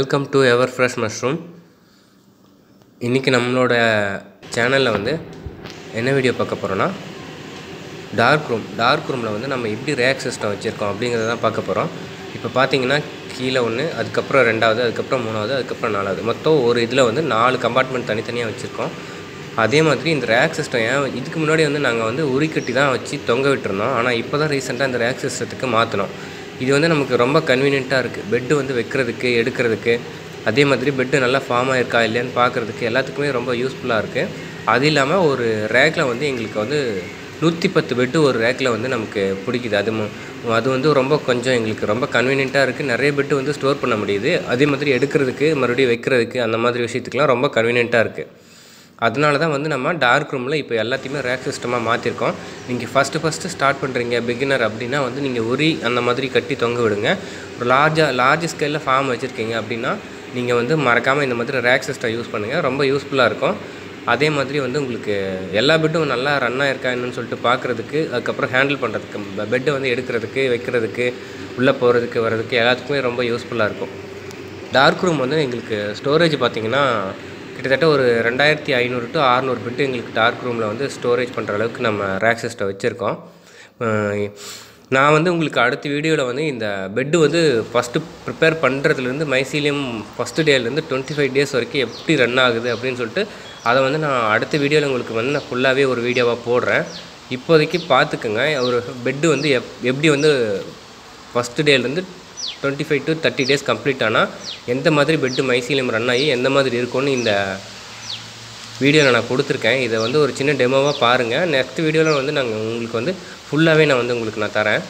welcome to ever fresh mushroom இன்றைக்கி நம்மளோட சேனலில் வந்து என்ன வீடியோ பார்க்க போகிறோன்னா டார்க் ரூம் டார்க் ரூமில் வந்து நம்ம எப்படி ரேக் சிஸ்டம் வச்சுருக்கோம் அப்படிங்கிறத தான் பார்க்க போகிறோம் இப்போ பார்த்தீங்கன்னா கீழே ஒன்று அதுக்கப்புறம் ரெண்டாவது அதுக்கப்புறம் மூணாவது அதுக்கப்புறம் நாலாவது மொத்தம் ஒரு இதில் வந்து நாலு கம்பார்ட்மெண்ட் தனித்தனியாக வச்சுருக்கோம் அதே மாதிரி இந்த ரேக் சிஸ்டம் ஏன் இதுக்கு முன்னாடி வந்து நாங்கள் வந்து உரிக்கட்டி தான் வச்சு தொங்க விட்டுருந்தோம் ஆனால் இப்போ தான் ரீசெண்டாக இந்த ரேக் சிஸ்டத்துக்கு மாற்றினோம் இது வந்து நமக்கு ரொம்ப கன்வீனியண்ட்டாக இருக்குது பெட்டு வந்து வைக்கிறதுக்கு எடுக்கிறதுக்கு அதே மாதிரி பெட்டு நல்லா ஃபார்ம் ஆயிருக்கா இல்லையான்னு பார்க்குறதுக்கு எல்லாத்துக்குமே ரொம்ப யூஸ்ஃபுல்லாக இருக்குது அது இல்லாமல் ஒரு ரேக்கில் வந்து எங்களுக்கு வந்து நூற்றி பத்து பெட்டு ஒரு ரேக்கில் வந்து நமக்கு பிடிக்குது அது மு- அது வந்து ரொம்ப கொஞ்சம் எங்களுக்கு ரொம்ப கன்வீனியண்ட்டாக இருக்குது நிறைய பெட்டு வந்து ஸ்டோர் பண்ண முடியுது அதே மாதிரி எடுக்கிறதுக்கு மறுபடியும் வைக்கிறதுக்கு அந்த மாதிரி விஷயத்துக்குலாம் ரொம்ப கன்வீனியண்ட்டாக இருக்குது அதனால தான் வந்து நம்ம டார்க் ரூமில் இப்போ எல்லாத்தையுமே ரேக் சிஸ்டமாக மாற்றிருக்கோம் நீங்கள் ஃபஸ்ட்டு ஃபஸ்ட்டு ஸ்டார்ட் பண்ணுறீங்க பிகினர் அப்படின்னா வந்து நீங்கள் உரி அந்த மாதிரி கட்டி தொங்க விடுங்க ஒரு லார்ஜாக லார்ஜ் ஸ்கேலில் ஃபார்ம் வச்சுருக்கீங்க அப்படின்னா நீங்கள் வந்து மறக்காமல் இந்த மாதிரி ரேக் சிஸ்டம் யூஸ் பண்ணுங்கள் ரொம்ப யூஸ்ஃபுல்லாக இருக்கும் அதே மாதிரி வந்து உங்களுக்கு எல்லா பெட்டும் நல்லா ரன் ஆயிருக்கா என்னன்னு சொல்லிட்டு பார்க்குறதுக்கு அதுக்கப்புறம் ஹேண்டில் பண்ணுறதுக்கு பெட்டை வந்து எடுக்கிறதுக்கு வைக்கிறதுக்கு உள்ளே போகிறதுக்கு வர்றதுக்கு எல்லாத்துக்குமே ரொம்ப யூஸ்ஃபுல்லாக இருக்கும் டார்க் ரூம் வந்து எங்களுக்கு ஸ்டோரேஜ் பார்த்தீங்கன்னா கிட்டத்தட்ட ஒரு ரெண்டாயிரத்தி ஐநூறு டு அறநூறு பெட்டு எங்களுக்கு டார்க் ரூமில் வந்து ஸ்டோரேஜ் பண்ணுற அளவுக்கு நம்ம ரேக் சிஸ்டம் வச்சுருக்கோம் அஹ் நான் வந்து உங்களுக்கு அடுத்த வீடியோவில் வந்து இந்த பெட்டு வந்து ஃபஸ்ட்டு ப்ரிப்பேர் பண்ணுறதுலேருந்து மைசீலியம் ஃபஸ்ட்டு டேலேருந்து டுவெண்ட்டி ஃபைவ் டேஸ் வரைக்கும் எப்படி ரன் ஆகுது அப்படின்னு சொல்லிட்டு அதை வந்து நான் அடுத்த வீடியோவில் உங்களுக்கு வந்து நான் ஃபுல்லாகவே ஒரு வீடியோவாக போடுறேன் இப்போதைக்கு பார்த்துக்குங்க ஒரு பெட்டு வந்து எப் எப்படி வந்து ஃபஸ்ட்டு டேலேருந்து twenty five to thirty days complete ஆனால் எந்த மாதிரி பெட்டு மைசீலியம் ரன் ஆகி எந்த மாதிரி இருக்கும்னு இந்த வீடியோவில் நான் கொடுத்துருக்கேன் இதை வந்து ஒரு சின்ன டெமோவாக பாருங்கள் நெக்ஸ்ட் வீடியோவில் வந்து நாங்கள் உங்களுக்கு வந்து ஃபுல்லாகவே நான் வந்து உங்களுக்கு நான் தரேன்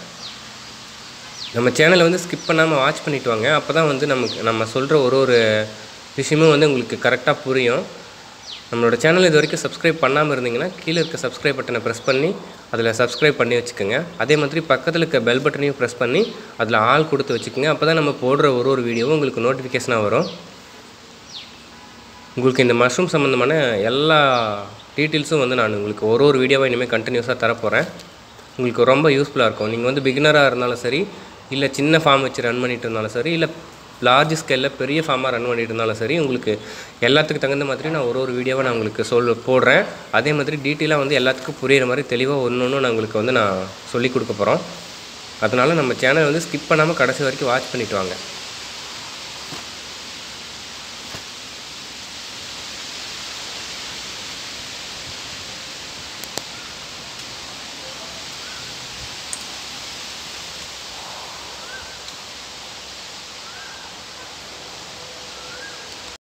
நம்ம சேனலை வந்து ஸ்கிப் பண்ணாமல் வாட்ச் பண்ணிட்டு வாங்க அப்போ தான் வந்து நமக்கு நம்ம சொல்கிற ஒரு ஒரு விஷயமும் வந்து உங்களுக்கு கரெக்டாக புரியும் நம்மளோட சேனல் இது வரைக்கும் சப்ஸ்கிரைப் பண்ணாமல் இருந்தீங்கன்னா கீழே இருக்க சப்ஸ்கிரைப் பட்டனை ப்ரெஸ் பண்ணி அதில் சப்ஸ்கிரைப் பண்ணி வச்சுக்கோங்க அதே மாதிரி பக்கத்தில் இருக்க பெல் பட்டனையும் ப்ரெஸ் பண்ணி அதில் ஆள் கொடுத்து வச்சுக்கோங்க அப்போ தான் நம்ம போடுற ஒரு ஒரு வீடியோவும் உங்களுக்கு நோட்டிஃபிகேஷனாக வரும் உங்களுக்கு இந்த மஷ்ரூம் சம்மந்தமான எல்லா டீட்டெயில்ஸும் வந்து நான் உங்களுக்கு ஒரு ஒரு வீடியோவாக இனிமேல் கண்டினியூஸாக தரப்போகிறேன் உங்களுக்கு ரொம்ப யூஸ்ஃபுல்லாக இருக்கும் நீங்கள் வந்து பிகினராக இருந்தாலும் சரி இல்லை சின்ன ஃபார்ம் வச்சு ரன் பண்ணிட்டு இருந்தாலும் சரி இல்லை லார்ஜ் ஸ்கேலில் பெரிய ஃபார்மாக ரன் பண்ணிட்டு இருந்தாலும் சரி உங்களுக்கு எல்லாத்துக்கு தகுந்த மாதிரி நான் ஒரு ஒரு வீடியோவை நான் உங்களுக்கு சொல் போடுறேன் அதே மாதிரி டீட்டெயிலாக வந்து எல்லாத்துக்கும் புரியிற மாதிரி தெளிவாக ஒன்று ஒன்று நான் உங்களுக்கு வந்து நான் சொல்லிக் கொடுக்க போகிறோம் அதனால் நம்ம சேனல் வந்து ஸ்கிப் பண்ணாமல் கடைசி வரைக்கும் வாட்ச் பண்ணிட்டு வாங்க